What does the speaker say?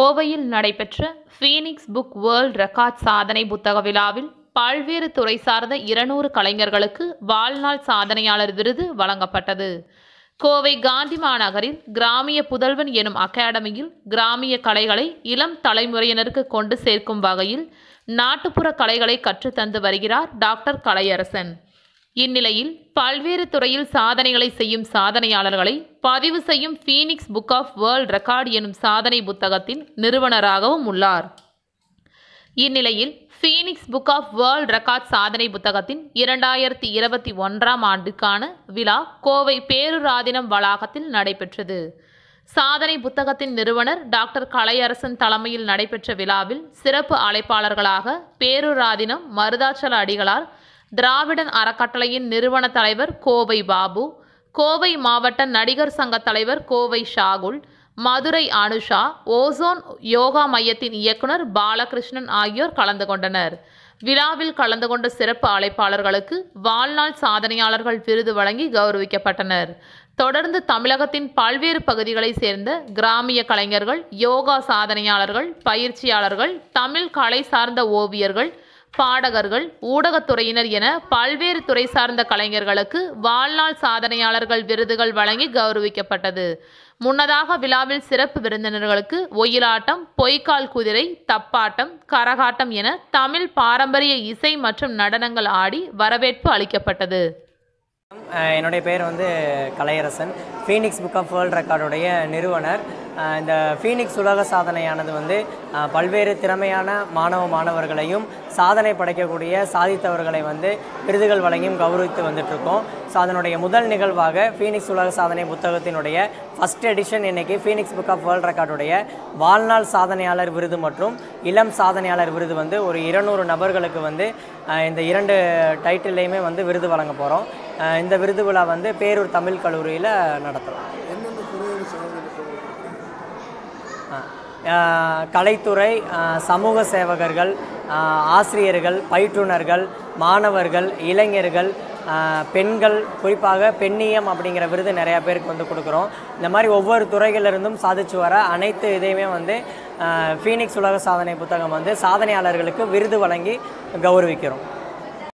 கோவையில் நடைபெற்ற Phoenix book world record சாதனை புத்தக விழாவில் பல்வேறு துறை சார்ந்த இருநூறு கலைஞர்களுக்கு வாழ்நாள் சாதனையாளர் விருது வழங்கப்பட்டது கோவை காந்தி மாநகரில் கிராமிய புதல்வன் எனும் அகாடமியில் கிராமிய கலைகளை இளம் தலைமுறையினருக்கு கொண்டு சேர்க்கும் வகையில் நாட்டுப்புற கலைகளை கற்றுத்தந்து வருகிறார் டாக்டர் கலையரசன் இந்நிலையில் பல்வேறு துறையில் சாதனைகளை செய்யும் சாதனையாளர்களை பதிவு செய்யும் Phoenix book of world record எனும் சாதனை புத்தகத்தின் நிறுவனராகவும் உள்ளார் இந்நிலையில் Phoenix book of world record சாதனை புத்தகத்தின் இரண்டாயிரத்தி இருபத்தி ஒன்றாம் ஆண்டுக்கான விழா கோவை பேருராதினம் வளாகத்தில் நடைபெற்றது சாதனை புத்தகத்தின் நிறுவனர் டாக்டர் கலையரசன் தலைமையில் நடைபெற்ற விழாவில் சிறப்பு அழைப்பாளர்களாக பேருராதினம் மருதாச்சல அடிகளார் திராவிடன் அறக்கட்டளையின் நிறுவன தலைவர் கோவை பாபு கோவை மாவட்ட நடிகர் சங்க தலைவர் கோவை ஷாகுல் மதுரை அனுஷா ஓசோன் யோகா மையத்தின் இயக்குனர் பாலகிருஷ்ணன் ஆகியோர் கலந்து கொண்டனர் விழாவில் கலந்து கொண்ட சிறப்பு அழைப்பாளர்களுக்கு வாழ்நாள் சாதனையாளர்கள் விருது வழங்கி கௌரவிக்கப்பட்டனர் தொடர்ந்து தமிழகத்தின் பல்வேறு பகுதிகளைச் சேர்ந்த கிராமிய கலைஞர்கள் யோகா சாதனையாளர்கள் பயிற்சியாளர்கள் தமிழ் கலை சார்ந்த ஓவியர்கள் பாடகர்கள் ஊடகத்துறையினர் என பல்வேறு துறை சார்ந்த கலைஞர்களுக்கு வாழ்நாள் சாதனையாளர்கள் விருதுகள் வழங்கி கௌரவிக்கப்பட்டது முன்னதாக விழாவில் சிறப்பு விருந்தினர்களுக்கு ஒயிலாட்டம் பொய்க்கால் குதிரை தப்பாட்டம் கரகாட்டம் என தமிழ் பாரம்பரிய இசை மற்றும் நடனங்கள் ஆடி வரவேற்பு அளிக்கப்பட்டது அஹ் என்னுடைய பேர் வந்து Kalaiyarasan Phoenix book of world ரெக்கார்டுடைய நிறுவனர் அஹ் இந்த ஃபீனிக்ஸ் உலக சாதனையானது வந்து அஹ் பல்வேறு திறமையான மாணவ மாணவர்களையும் சாதனை படைக்கக்கூடிய சாதித்தவர்களை வந்து விருதுகள் வழங்கியும் கௌரவித்து வந்துட்டுருக்கோம் ஸோ அதனுடைய முதல் நிகழ்வாக ஃபீனிக்ஸ் உலக சாதனை புத்தகத்தினுடைய ஃபஸ்ட் எடிஷன் இன்னைக்கு ஃபீனிக்ஸ் புக் ஆஃப் வேர்ல்ட் ரெக்கார்டுடைய வாழ்நாள் சாதனையாளர் விருது மற்றும் இளம் சாதனையாளர் விருது வந்து ஒரு இருநூறு நபர்களுக்கு வந்து அஹ் இந்த இரண்டு டைட்டில்லையுமே வந்து விருது வழங்க போகிறோம் இந்த விருது விழா வந்து பேரூர் தமிழ் கல்லூரியில் நடத்துகிறோம் எந்தெந்த துறையில் சாதனை ஆஹ் கலைத்துறை ஆஹ் சமூக சேவகர்கள் ஆஹ் ஆசிரியர்கள் பயிற்றுனர்கள் மாணவர்கள் இளைஞர்கள் ஆஹ் பெண்கள் குறிப்பாக பெண்ணியம் அப்படிங்கிற விருது நிறையா பேருக்கு வந்து கொடுக்குறோம் இந்த மாதிரி ஒவ்வொரு துறைகளிலிருந்தும் சாதிச்சு வர அனைத்து இதையுமே வந்து ஆஹ் ஃபீனிக்ஸ் உலக சாதனை புத்தகம் வந்து சாதனையாளர்களுக்கு விருது வழங்கி கௌரவிக்கிறோம்